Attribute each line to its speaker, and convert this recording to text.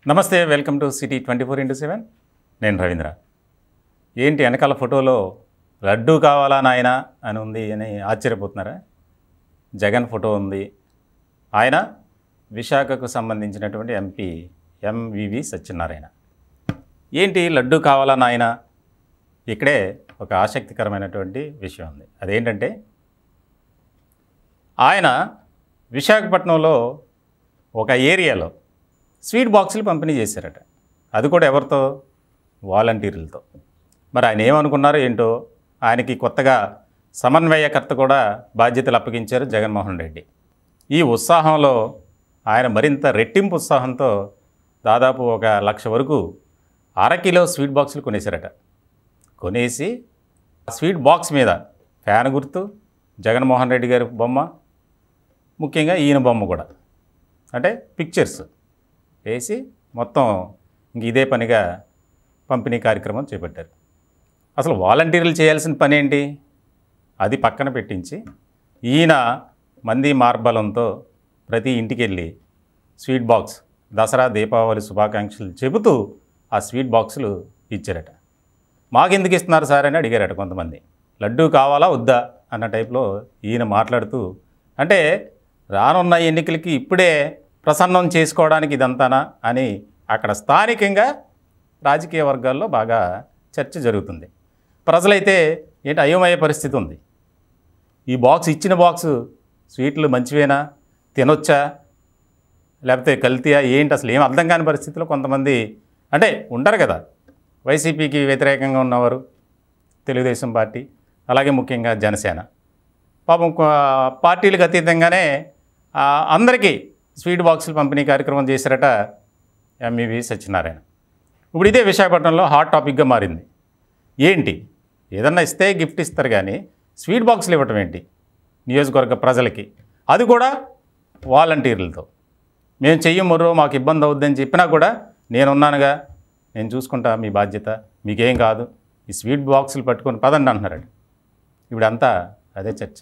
Speaker 1: నమస్తే welcome to city twenty four into seven నేను రవీంద్ర ఏంటి వెనకాల ఫోటోలో లడ్డూ కావాలా నాయన అని ఉంది అని ఆశ్చర్యపోతున్నారా జగన్ ఫోటో ఉంది ఆయన విశాఖకు సంబంధించినటువంటి ఎంపీ ఎంవివి సత్యనారాయణ ఏంటి లడ్డూ కావాలా నాయన ఇక్కడే ఒక ఆసక్తికరమైనటువంటి విషయం ఉంది అదేంటంటే ఆయన విశాఖపట్నంలో ఒక ఏరియాలో స్వీట్ బాక్సులు పంపిణీ చేశారట అది కూడా ఎవరితో వాలంటీర్లతో మరి ఆయన ఏమనుకున్నారో ఏంటో ఆయనకి కొత్తగా సమన్వయకర్త కూడా బాధ్యతలు అప్పగించారు జగన్మోహన్ రెడ్డి ఈ ఉత్సాహంలో ఆయన మరింత రెట్టింపు ఉత్సాహంతో దాదాపు ఒక లక్ష వరకు అరకిలో స్వీట్ బాక్సులు కొనేశారట కొనేసి ఆ స్వీట్ బాక్స్ మీద ఫ్యాన్ గుర్తు జగన్మోహన్ రెడ్డి గారి బొమ్మ ముఖ్యంగా ఈయన బొమ్మ కూడా అంటే పిక్చర్స్ వేసి మొత్తం ఇంక ఇదే పనిగా పంపిణీ కార్యక్రమం చేపట్టారు అసలు వాలంటీర్లు చేయాల్సిన పని ఏంటి అది పక్కన పెట్టించి ఈయన మంది మార్బలంతో ప్రతి ఇంటికి వెళ్ళి స్వీట్ బాక్స్ దసరా దీపావళి శుభాకాంక్షలు చెబుతూ ఆ స్వీట్ బాక్సులు ఇచ్చారట మాకెందుకు ఇస్తున్నారు సార్ అని అడిగారట కొంతమంది లడ్డూ కావాలా వద్దా అన్న టైప్లో ఈయన మాట్లాడుతూ అంటే రానున్న ఎన్నికలకి ఇప్పుడే ప్రసన్నం చేసుకోవడానికి ఇదంతానా అని అక్కడ స్థానికంగా రాజకీయ వర్గాల్లో బాగా చర్చ జరుగుతుంది ప్రజలైతే ఏంటి అయోమయ పరిస్థితి ఉంది ఈ బాక్స్ ఇచ్చిన బాక్స్ స్వీట్లు మంచివేనా తినొచ్చా లేకపోతే కల్తీయా ఏంటి అసలు ఏం అర్థం కాని పరిస్థితిలో కొంతమంది అంటే ఉంటారు కదా వైసీపీకి వ్యతిరేకంగా ఉన్నవారు తెలుగుదేశం పార్టీ అలాగే ముఖ్యంగా జనసేన పాపం కొ- పార్టీలకు అతీతంగానే ఆ, అందరికీ స్వీట్ బాక్సులు పంపిణీ కార్యక్రమం చేశారట ఎంఈవి సత్యనారాయణ ఇప్పుడు ఇదే విశాఖపట్నంలో హాట్ టాపిక్గా మారింది ఏంటి ఏదన్నా ఇస్తే గిఫ్ట్ ఇస్తారు కానీ స్వీట్ బాక్సులు ఇవ్వటం ఏంటి నియోజకవర్గ ప్రజలకి అది కూడా వాలంటీర్లతో మేము చెయ్యముర్రో మాకు ఇబ్బంది అవుద్దని చెప్పినా కూడా నేనున్నానుగా నేను చూసుకుంటా మీ బాధ్యత మీకేం కాదు ఈ స్వీట్ బాక్సులు పట్టుకొని పదండి అంటున్నారండి ఇప్పుడు అంతా అదే చర్చ